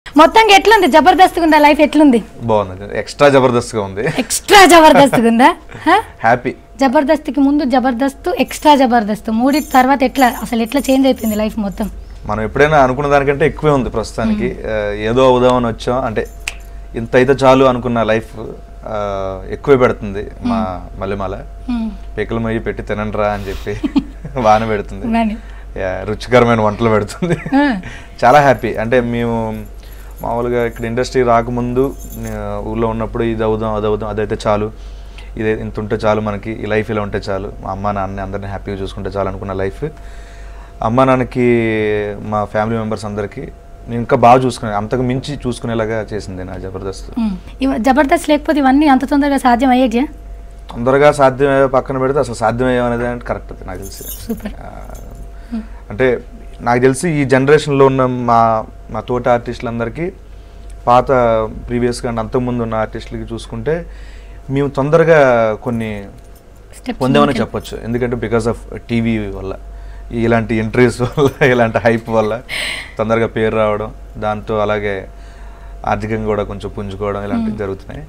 మొత్తంగా ఎట్లుంది జబర్దస్త్ ఉందా లైఫ్ ఎట్లుంది బాగుంది ఎక్స్ట్రా జబర్దస్త్గా ఉంది ఎక్స్ట్రా జబర్దస్త్ ఉందా హ? హ్యాపీ జబర్దస్త్కి ముందు జబర్దస్త్ ఎక్స్ట్రా జబర్దస్త్ మూడి తర్వాత ఎట్లా అసలు ఎట్లా చేంజ్ అయిపోయింది లైఫ్ మొత్తం మనం ఎప్పుడైనా అనుకున్న దానికంటే ఎక్కువే ఉంది ప్రస్తుతానికి ఆ, ఏదో అవుదామని వచ్చాం అంటే ఇంత అయితే చాలు అనుకున్న లైఫ్ ఆ, ఎక్కువే పెడుతుంది మా మల్లెమాల మ్మ్. పిక్కల మయ్యి పెట్టి తినండిరా అని చెప్పి వాన పెడుతుంది మరి. యా, రుచికరమైన వంటలు పెడుతుంది ఆ. చాలా హ్యాపీ అంటే మేము మామూలుగా ఇక్కడ ఇండస్ట్రీ రాకముందు ఆ, ఊళ్ళో ఉన్నప్పుడు ఇది అవుదాం అది అవుదాం అదైతే చాలు ఇదే ఇంత ఉంటే చాలు మనకి ఈ లైఫ్ ఇలా ఉంటే చాలు మా అమ్మ నాన్న అందరిని హ్యాపీగా చూసుకుంటే చాలు అనుకున్న లైఫ్ అమ్మ నాన్నకి మా ఫ్యామిలీ మెంబర్స్ అందరికీ నేను ఇంకా బాగా చూసుకునే అంతకు మించి చూసుకునేలాగా చేసింది నా జబర్దస్త్ మ్మ్. ఇవ- జబర్దస్త్ లేకపోతే ఇవన్నీ అంత తొందరగా సాధ్యం అయ్యేటియా తొందరగా సాధ్యమయ్యే పక్కన పెడితే అసలు సాధ్యమయ్యే అనేది అంటే కరెక్ట్ అది నాకు తెలిసి సూపర్ ఆ, అంటే నాకు తెలిసి ఈ జనరేషన్లో ఉన్న మా మా తోటి ఆర్టిస్టులందరికీ పాత ప్రీవియస్గా అంటే అంతకుముందు ఉన్న ఆర్టిస్టులకి చూసుకుంటే మేము తొందరగా కొన్ని స్టెప్స్ పొందామని చెప్పొచ్చు ఎందుకంటే బికాస్ ఆఫ్ టీవీ వల్ల ఇలాంటి ఇంటర్వ్యూస్ వల్ల ఇలాంటి హైప్ వల్ల తొందరగా పేరు రావడం దాంతో అలాగే ఆర్థికంగా కూడా కొంచెం పుంజుకోవడం ఇలాంటివి జరుగుతున్నాయి